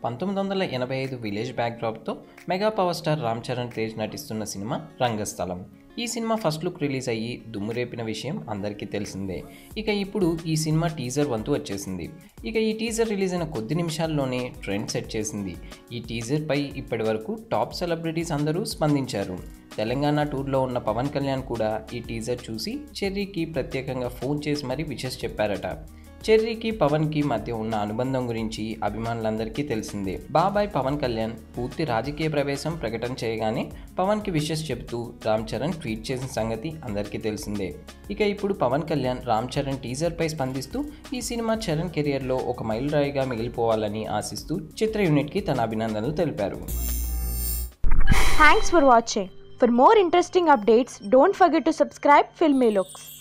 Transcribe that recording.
పంతొమ్మిది వందల ఎనభై ఐదు విలేజ్ బ్యాక్డ్రాప్తో mega power star Ram Charan Tej నటిస్తున్న సినిమా రంగస్థలం ఈ సినిమా ఫస్ట్ లుక్ రిలీజ్ అయ్యి దుమ్ము రేపిన విషయం అందరికీ తెలిసిందే ఇక ఇప్పుడు ఈ సినిమా టీజర్ వంతు వచ్చేసింది ఇక ఈ టీజర్ రిలీజ్ అయిన కొద్ది నిమిషాల్లోనే ట్రెండ్ సెట్ చేసింది ఈ టీజర్పై ఇప్పటి వరకు టాప్ సెలబ్రిటీస్ అందరూ స్పందించారు తెలంగాణ టూర్లో ఉన్న పవన్ కళ్యాణ్ కూడా ఈ టీజర్ చూసి చెర్రీకి ప్రత్యేకంగా ఫోన్ చేసి మరీ విషెస్ చెప్పారట చెర్రీకి పవన్కి మధ్య ఉన్న అనుబంధం గురించి అభిమానులందరికీ తెలిసిందే బాబాయ్ పవన్ కళ్యాణ్ పూర్తి రాజకీయ ప్రవేశం ప్రకటన చేయగానే పవన్కి విషెస్ చెబుతూ రామ్ చరణ్ ట్వీట్ చేసిన సంగతి అందరికీ తెలిసిందే ఇక ఇప్పుడు పవన్ కళ్యాణ్ రామ్ చరణ్ టీజర్పై స్పందిస్తూ ఈ సినిమా చరణ్ కెరియర్లో ఒక మైలురాయిగా మిగిలిపోవాలని ఆశిస్తూ చిత్ర యూనిట్కి తన అభినందనలు తెలిపారు Thanks for watching. For more interesting updates, don't forget to subscribe Filmy Looks.